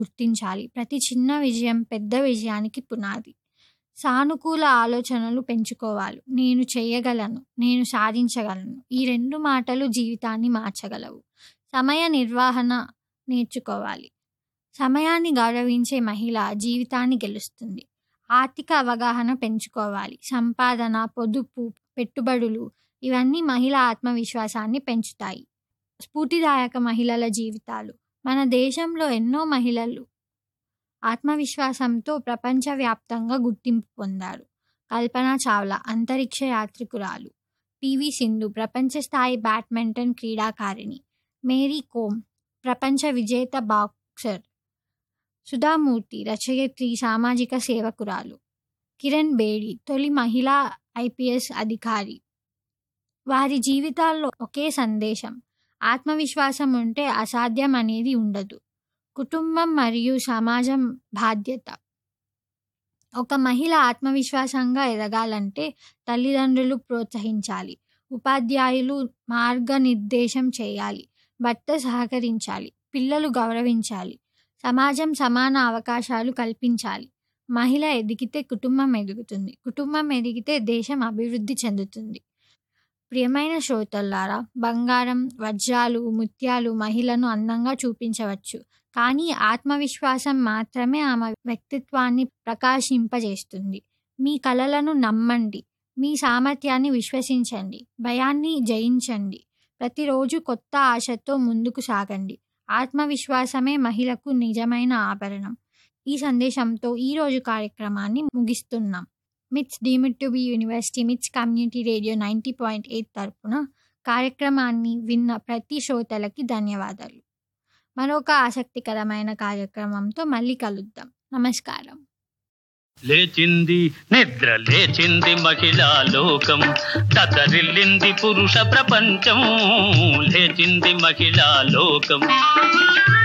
గుర్తించాలి. ప్రతి చిన్న విజయం పెద్ద విజయానికి పునాది. సానుకూల ఆలోచనలు పెంచుకోవాలి. నేను చెయ్యగలను, నేను సాధించగలను ఈ రెండు మాటలు జీవితాన్ని మార్చగలవు. సమయ నిర్వహణ నేర్చుకోవాలి. సమయాన్ని గౌరవించే మహిళ జీవితాన్ని గెలుస్తుంది. ఆర్థిక అవగాహన పెంచుకోవాలి. సంపాదన, పొదుపు, పెట్టుబడులు ఇవన్నీ మహిళా ఆత్మవిశ్వాసాన్ని పెంచుతాయి. స్ఫూర్తిదాయక మహిళల జీవితాలు మన దేశంలో ఎన్నో మహిళలు ఆత్మవిశ్వాసంతో ప్రపంచవ్యాప్తంగా గుర్తింపు పొందారు. కల్పనా చావ్లా అంతరిక్ష యాత్రికురాలు, పీవీ సింధు ప్రపంచ స్థాయి బ్యాడ్మింటన్ క్రీడాకారిణి, మేరీ కోమ్ ప్రపంచ విజేత బాక్సర్, సుధామూర్తి రచయిత్రి, సామాజిక సేవకురాలు, కిరణ్ బేడి తొలి మహిళా ఐపీఎస్ అధికారి. వారి జీవితాల్లో ఒకే సందేశం ఆత్మవిశ్వాసం ఉంటే అసాధ్యం అనేది ఉండదు. కుటుంబం మరియు సమాజం బాధ్యత ఒక మహిళ ఆత్మవిశ్వాసంగా ఎదగాలంటే తల్లిదండ్రులు ప్రోత్సహించాలి. ఉపాధ్యాయులు మార్గనిర్దేశం చేయాలి. భర్త సహకరించాలి. పిల్లలు గౌరవించాలి. సమాజం సమాన అవకాశాలు కల్పించాలి. మహిళ ఎదిగితే కుటుంబం ఎదుగుతుంది. కుటుంబం ఎదిగితే దేశం అభివృద్ధి చెందుతుంది. ప్రియమైన శ్రోతల్లారా బంగారం, వజ్రాలు, ముత్యాలు మహిళను అందంగా చూపించవచ్చు. కానీ ఆత్మవిశ్వాసం మాత్రమే ఆమె వ్యక్తిత్వాన్ని ప్రకాశింపజేస్తుంది. మీ కలలను నమ్మండి. మీ సామర్థ్యాన్ని విశ్వసించండి. భయాన్ని జయించండి. ప్రతిరోజు కొత్త ఆశతో ముందుకు సాగండి. ఆత్మవిశ్వాసమే మహిళకు నిజమైన ఆభరణం. ఈ సందేశంతో ఈరోజు కార్యక్రమాన్ని ముగిస్తున్నాం. MITS deemed to be university MITS community radio ninety point eight తరపున కార్యక్రమాన్ని విన్న ప్రతి శ్రోతలకి ధన్యవాదాలు. మరొక ఆసక్తికరమైన కార్యక్రమంతో మళ్ళీ కలుద్దాం. నమస్కారం. లేచింది నిద్ర లేచింది మహిళా లోకం దద్దరిల్లింది పురుష ప్రపంచం లేచింది మహిళా లోకం